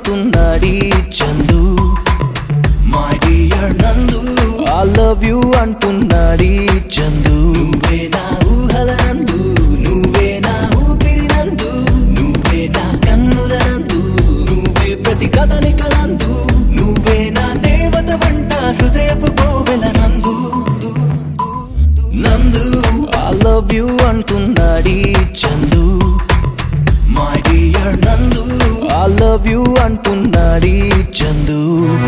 అంటున్నాడి Chandu my dear Nandu I love you అంటున్నాడి చందు నువ్వే నా ఊహల నందు నువ్వే నా ఊపిరి నందు నువ్వే నా కన్నుల నందు నువ్వే ప్రతి కదలిక నందు నువ్వే నా దేవత వంట హృదయపు కోవెల Nandu Nandu I love you అంటున్నాడి Chandu my dear Nandu I love you అంటున్నాడి చందు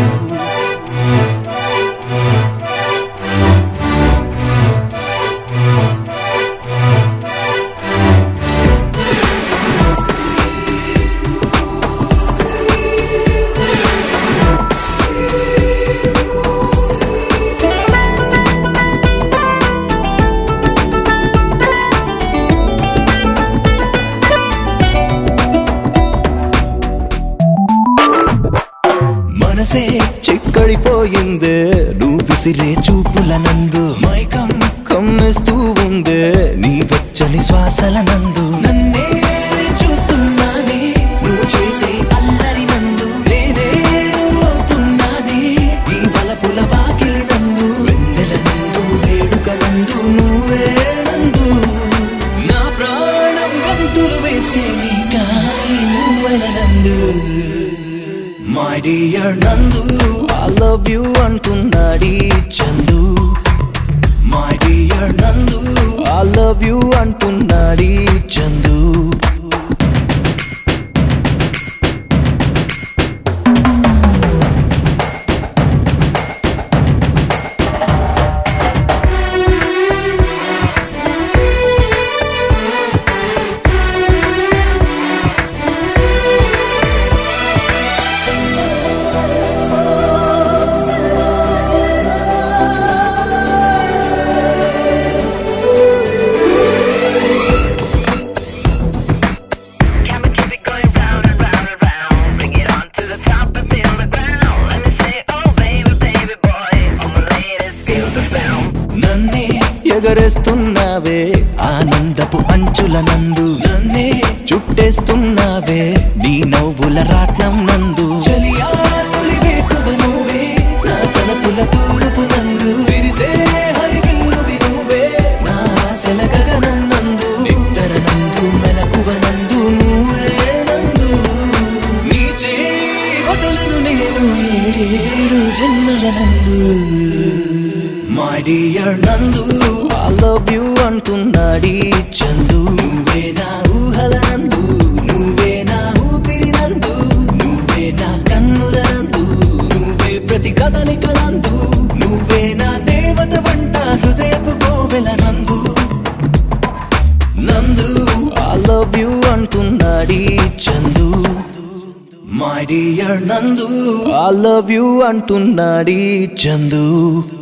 మనసే చిక్కడిపోయిందే నువ్వు విసిరే చూపుల నందు మైకం కమ్మేస్తూ ఉందే నీ వెచ్చని శ్వాసల నందు నన్నే చూస్తున్నానే నువ్వు చేసే అల్లరి నందు నేనే అవుతున్నానే నీ వలపుల వాకిలి నందు వెన్నెల నందు వేడుక నందు నువ్వే నందు నా ప్రాణం గంతులు వేసే నీ కాయి నువ్వెల Nandu my dear Nandu I love you అంటున్నాడి Chandu my dear Nandu I love you అంటున్నాడి Chandu Can we keep it going round and round and round? Bring it on to the top and feel the ground. Let me say, oh baby, baby boy, all my ladies feel the sound. నన్నే ఎగరేస్తున్నావే ఆనందపు అంచుల నందు నన్నే చుట్టేస్తున్నావే నీ నవ్వుల రాట్నం నందు చలియా తొలి వేకువ నువ్వే నా తలపుల తూర్పు నందు విరిసే హరివిల్లువి నువ్వే నా ఆశల గగనం నందు నిద్ర నందు మెలకువ నందు నువ్వే నందు నీ చేయి వదలను నేను ఏడేడు జన్మల Nandu my dear Nandu I love you అంటున్నాడి చందు నువ్వే నా ఊహల నందు నువ్వే నా ఊపిరి నందు నువ్వే నా కన్నుల నందు నువ్వే ప్రతి కదలిక నందు నువ్వే నా దేవత వంట హృదయపు కోవెల Nandu Nandu I love you అంటున్నాడి Chandu my dear Nandu I love you అంటున్నాడి చందు